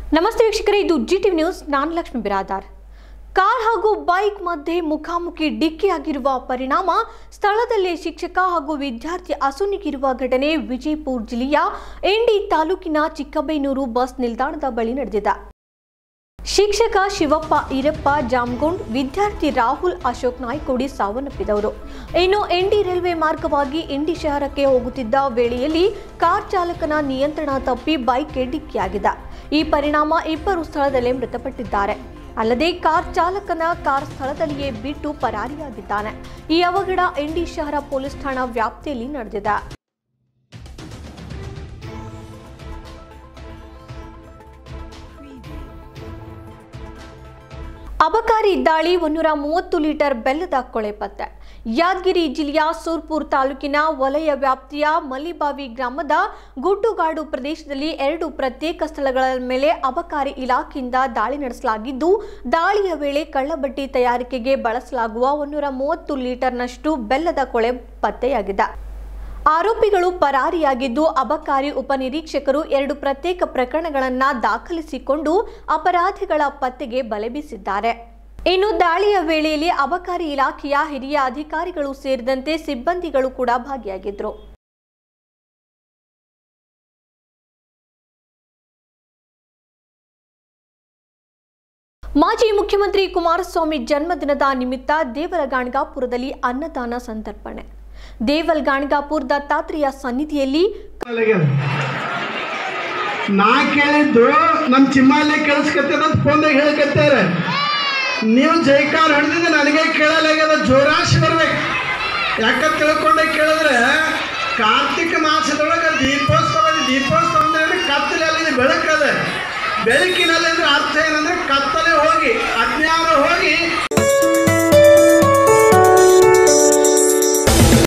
ನಮಸ್ತೆ ವೀಕ್ಷಕರೇ ಇದು ಜಿ ಟಿವಿ ನ್ಯೂಸ್ ನಾನು ಲಕ್ಷ್ಮಿ ಬಿರಾದಾರ್ ಕಾರ್ ಹಾಗೂ ಬೈಕ್ ಮಧ್ಯೆ ಮುಖಾಮುಖಿ ಡಿಕ್ಕಿಯಾಗಿರುವ ಪರಿಣಾಮ ಸ್ಥಳದಲ್ಲೇ ಶಿಕ್ಷಕ ಹಾಗೂ ವಿದ್ಯಾರ್ಥಿ ಅಸುನೀಗಿರುವ ಘಟನೆ ವಿಜಯಪುರ ಜಿಲ್ಲೆಯ ಎಂಡಿ ತಾಲೂಕಿನ ಚಿಕ್ಕಬೈನೂರು ಬಸ್ ನಿಲ್ದಾಣದ ಬಳಿ ನಡೆದಿದೆ ಶಿಕ್ಷಕ ಶಿವಪ್ಪ ಈರಪ್ಪ ಜಾಮ್ಗೊಂಡ್ ವಿದ್ಯಾರ್ಥಿ ರಾಹುಲ್ ಅಶೋಕ್ ನಾಯ್ಕೋಡಿ ಸಾವನ್ನಪ್ಪಿದವರು ಇನ್ನು ಎಂಡಿ ರೈಲ್ವೆ ಮಾರ್ಗವಾಗಿ ಎಂಡಿ ಶಹರಕ್ಕೆ ಹೋಗುತ್ತಿದ್ದ ವೇಳೆಯಲ್ಲಿ ಕಾರ್ ಚಾಲಕನ ನಿಯಂತ್ರಣ ತಪ್ಪಿ ಬೈಕ್ಗೆ ಡಿಕ್ಕಿಯಾಗಿದೆ ಈ ಪರಿಣಾಮ ಇಬ್ಬರು ಸ್ಥಳದಲ್ಲೇ ಮೃತಪಟ್ಟಿದ್ದಾರೆ ಅಲ್ಲದೆ ಕಾರ್ ಚಾಲಕನ ಕಾರ್ ಸ್ಥಳದಲ್ಲಿಯೇ ಬಿಟ್ಟು ಪರಾರಿಯಾಗಿದ್ದಾನೆ ಈ ಅವಘಡ ಎಂಡಿ ಶಹರ ಪೊಲೀಸ್ ಠಾಣಾ ವ್ಯಾಪ್ತಿಯಲ್ಲಿ ನಡೆದಿದೆ ಅಬಕಾರಿ ದಾಳಿ ಒಂದೂರ ಮೂವತ್ತು ಲೀಟರ್ ಬೆಲ್ಲದ ಕೊಳೆ ಪತ್ತೆ ಯಾದಗಿರಿ ಜಿಲ್ಲೆಯ ಸೂರ್ಪುರ್ ತಾಲೂಕಿನ ವಲಯ ವ್ಯಾಪ್ತಿಯ ಮಲ್ಲಿಬಾವಿ ಗ್ರಾಮದ ಗುಡ್ಡುಗಾಡು ಪ್ರದೇಶದಲ್ಲಿ ಎರಡು ಪ್ರತ್ಯೇಕ ಸ್ಥಳಗಳ ಮೇಲೆ ಅಬಕಾರಿ ಇಲಾಖೆಯಿಂದ ದಾಳಿ ನಡೆಸಲಾಗಿದ್ದು ದಾಳಿಯ ವೇಳೆ ಕಳ್ಳಬಟ್ಟಿ ತಯಾರಿಕೆಗೆ ಬಳಸಲಾಗುವ ಒಂದೂರ ಮೂವತ್ತು ಲೀಟರ್ನಷ್ಟು ಬೆಲ್ಲದ ಕೊಳೆ ಪತ್ತೆಯಾಗಿದೆ ಆರೋಪಿಗಳು ಪರಾರಿಯಾಗಿದ್ದು ಅಬಕಾರಿ ಉಪನಿರೀಕ್ಷಕರು ಎರಡು ಪ್ರತ್ಯೇಕ ಪ್ರಕರಣಗಳನ್ನು ದಾಖಲಿಸಿಕೊಂಡು ಅಪರಾಧಿಗಳ ಪತ್ತೆಗೆ ಬಲೆ ಬೀಸಿದ್ದಾರೆ ಇನ್ನು ದಾಳಿಯ ವೇಳೆಯಲ್ಲಿ ಅಬಕಾರಿ ಇಲಾಖೆಯ ಹಿರಿಯ ಅಧಿಕಾರಿಗಳು ಸೇರಿದಂತೆ ಸಿಬ್ಬಂದಿಗಳು ಕೂಡ ಭಾಗಿಯಾಗಿದ್ದರು ಮಾಜಿ ಮುಖ್ಯಮಂತ್ರಿ ಕುಮಾರಸ್ವಾಮಿ ಜನ್ಮದಿನದ ನಿಮಿತ್ತ ದೇವರಗಾಣಗಾಪುರದಲ್ಲಿ ಅನ್ನದಾನ ಸಂತರ್ಪಣೆ ದೇವಲ್ ಗಾಣಗಾಪುರ ದತ್ತಾತ್ರೇಯ ಸನ್ನಿಧಿಯಲ್ಲಿ ಆಗ್ಯದ. ನಾ ಕೇಳಿದ್ದು ನಮ್ಮ ಚಿಮ್ಮಾಲೆ ಕೇಳಿಸ್ಕತ್ತದ ಅಂತ ಫೋನ್ದಾಗ ಹೇಳಕತ್ತಾರೆ ನೀವು ಜೈಕಾರ ಹೊಡೆದಿದ್ದು ನನಗೆ ಕೇಳಲಾಗ್ಯದ ಜೋರಾಶಿ ಬರ್ಬೇಕು ಯಾಕಂತ ತಿಳ್ಕೊಂಡೆ ಕೇಳಿದ್ರೆ ಕಾರ್ತಿಕ ಮಾಸದೊಳಗೆ ದೀಪೋತ್ಸವ ದೀಪೋತ್ಸವ ಅಂದ್ರೆ ಕತ್ತಲಲ್ಲಿ ಬೆಳಕದ ಬೆಳಕಿನಲ್ಲಿ ಅಂದ್ರೆ ಅರ್ಥ ಏನು